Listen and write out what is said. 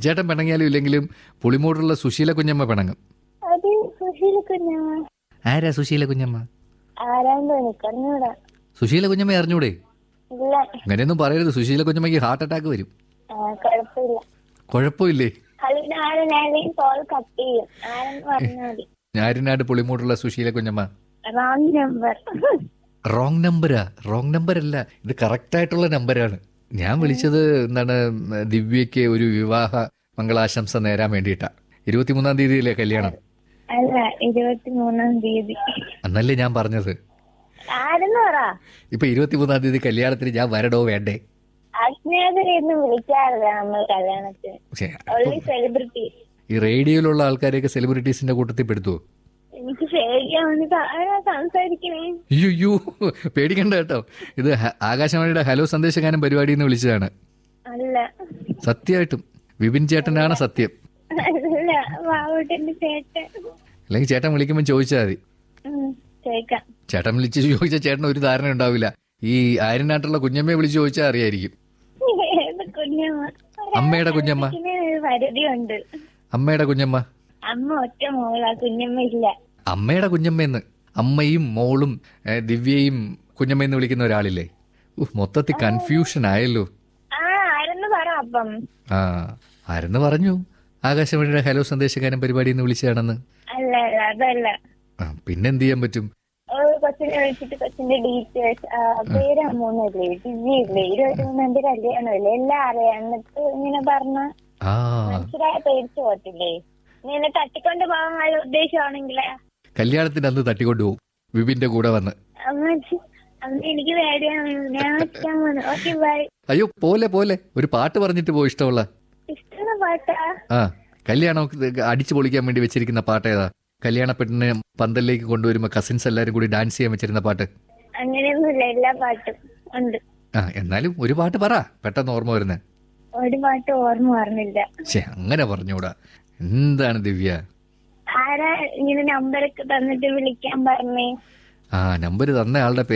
ബിബിച്ചേട്ടൻ പിണങ്ങിയാലും ഇല്ലെങ്കിലും പുളിമൂടുള്ള സുശീല കുഞ്ഞമ്മ പിണങ്ങും അത് സുശീല കുഞ്ഞമ്മ ആരാ സുശീല കുഞ്ഞമ്മ ആരാണ്ടോ എനിക്ക് അറിഞ്ഞൂടാ സുശീല കുഞ്ഞമ്മ അറിഞ്ഞൂടെ ഇല്ല അങ്ങനെയൊന്നും പറയരുത് സുശീല കുഞ്ഞമ്മയ്ക്ക് ഹാർട്ട് അറ്റാക്ക് വരും ആ, കുഴപ്പമില്ല കുഴപ്പമില്ലേ അതിന് ആരെന്നാലും കോൾ കട്ട് ചെയ്യും ആരെന്ന് പറഞ്ഞാൽ മതി ഞാരിനാട് പുളിമൂടുള്ള സുശീല കുഞ്ഞമ്മ റോങ് നമ്പർ റോങ് നമ്പരാ റോങ് നമ്പർ അല്ല ഇത് കറക്റ്റ് ആയിട്ടുള്ള നമ്പരാണ് ഞാൻ വിളിച്ചത് എന്താണ് ദിവ്യയ്ക്ക് ഒരു വിവാഹ മംഗളാശംസ നേരാൻ വേണ്ടിയിട്ടാ ഇരുപത്തിമൂന്നാം തീയതിയിലെ കല്യാണം അല്ല ഇരുപത്തി മൂന്നാം തീയതി അന്നല്ലേ ഞാൻ പറഞ്ഞത് ആരെന്ന് പറ ഇപ്പൊ ഇരുപത്തിമൂന്നാം തീയതി കല്യാണത്തിന് ഞാൻ വരടോ വേണ്ടേ അജ്ഞാതരെയൊന്നും വിളിക്കാറില്ല നമ്മൾ കല്യാണത്തിന് പക്ഷേ ഓൺലി സെലിബ്രിറ്റി ഈ റേഡിയോയിലുള്ള ആൾക്കാരെയൊക്കെ സെലിബ്രിറ്റീസിന്റെ കൂട്ടത്തിൽ പെടുത്തുവോ എനിക്ക് പേടിയാവുന്ന ആരാ സംസാരിക്കണേ അയ്യോ പേടിക്കണ്ട കേട്ടോ ഇത് ഹ- ആകാശവാണിയുടെ ഹലോ സന്ദേശഗാനം പരിപാടിയിൽ നിന്ന് വിളിച്ചതാണ് അല്ല സത്യമായിട്ടും വിപിൻ ചേട്ടനാണ് സത്യം അല്ല വാവൂട്ടന്റെ ചേട്ടൻ അല്ലെങ്കിൽ ചേട്ടൻ വിളിക്കുമ്പോൾ ചോദിച്ചാൽ മതി ഉം, ചോദിക്കാം ചേട്ടൻ വിളിച്ച് ചോദിച്ചാൽ ചേട്ടൻ ഒരു ധാരണ ഉണ്ടാവില്ല ഈ ആര്യനാട്ടുള്ള കുഞ്ഞമ്മയെ വിളിച്ച് ചോദിച്ചാൽ അറിയായിരിക്കും ഏത് കുഞ്ഞമ്മ അമ്മയുടെ കുഞ്ഞമ്മ ഇതിന് ഒരു പരിധിയുണ്ട് അമ്മയുടെ കുഞ്ഞമ്മ അമ്മ ഒറ്റ മോളാ കുഞ്ഞമ്മ ഇല്ല അമ്മയുടെ കുഞ്ഞമ്മയെന്ന് അമ്മയും മോളും ഏ, ദിവ്യയും കുഞ്ഞമ്മയെന്ന് വിളിക്കുന്ന ഒരാളില്ലേ ഉഹ്, മൊത്തത്തിൽ കൺഫ്യൂഷൻ ആയല്ലോ ആ ആരെന്ന് പറ അപ്പം ആ ആരെന്ന് പറഞ്ഞു ആകാശവാണിയുടെ ഹലോ സന്ദേശഗാനം പരിപാടിയിൽ നിന്ന് വിളിച്ചതാണെന്ന് അല്ല അല്ല അതല്ല ആ പിന്നെന്ത് ചെയ്യാൻ പറ്റും ഒരു കൊച്ചിനെ വിളിച്ചിട്ട് കൊച്ചിന്റെ ഡീറ്റെയിൽസ് പേര് മൂന്നല്ലേ ഡിജിയില്ലേ ഇരുപത്തി മൂന്നാം തീയതി കല്യാണമല്ലേ എല്ലാം അറിയാം എന്നിട്ട് ഇങ്ങനെ പറഞ്ഞ ആ മനസ്സിലായ പേടിച്ചു പോത്തില്ലേ ഇങ്ങനെ തട്ടിക്കൊണ്ട് പോകാനുള്ള ഉദ്ദേശമാണെങ്കിലേ കല്യാണത്തിന് അന്ന് തട്ടിക്കൊണ്ടുപോകും വിപിന്റെ കൂടെ വന്ന് അമ്മ അമ്മ എനിക്ക് പേടിയാണ് ഞാൻ വെക്കാൻ പോകുന്നു ഓക്കെ ബൈ അയ്യോ പോലെ പോലെ ഒരു പാട്ട് പറഞ്ഞിട്ട് പോ ഇഷ്ടമുള്ള ഇഷ്ടമുള്ള പാട്ടാ ആ കല്യാണം അടിച്ചു പൊളിക്കാൻ വേണ്ടി വെച്ചിരിക്കുന്ന പാട്ട് ഏതാ കല്യാണ പെണ്ണിനെ പന്തലിലേക്ക് കൊണ്ടുവരുമ്പോ കസിൻസ് എല്ലാരും കൂടി ഡാൻസ് ചെയ്യാൻ വെച്ചിരുന്ന പാട്ട് അങ്ങനെയൊന്നുമില്ല എല്ലാ പാട്ടും ഉണ്ട് ആ എന്നാലും ഒരു പാട്ട് പറ പെട്ടെന്ന് ഓർമ്മ വരുന്നേ ഒരു പാട്ട് ഓർമ്മ പറഞ്ഞില്ല ശേ അങ്ങനെ പറഞ്ഞൂടാ എന്താണ് ദിവ്യ ആരാ ഇങ്ങനെ നമ്പറൊക്കെ തന്നിട്ട് വിളിക്കാൻ പറഞ്ഞേ ആ നമ്പർ തന്ന ആളുടെ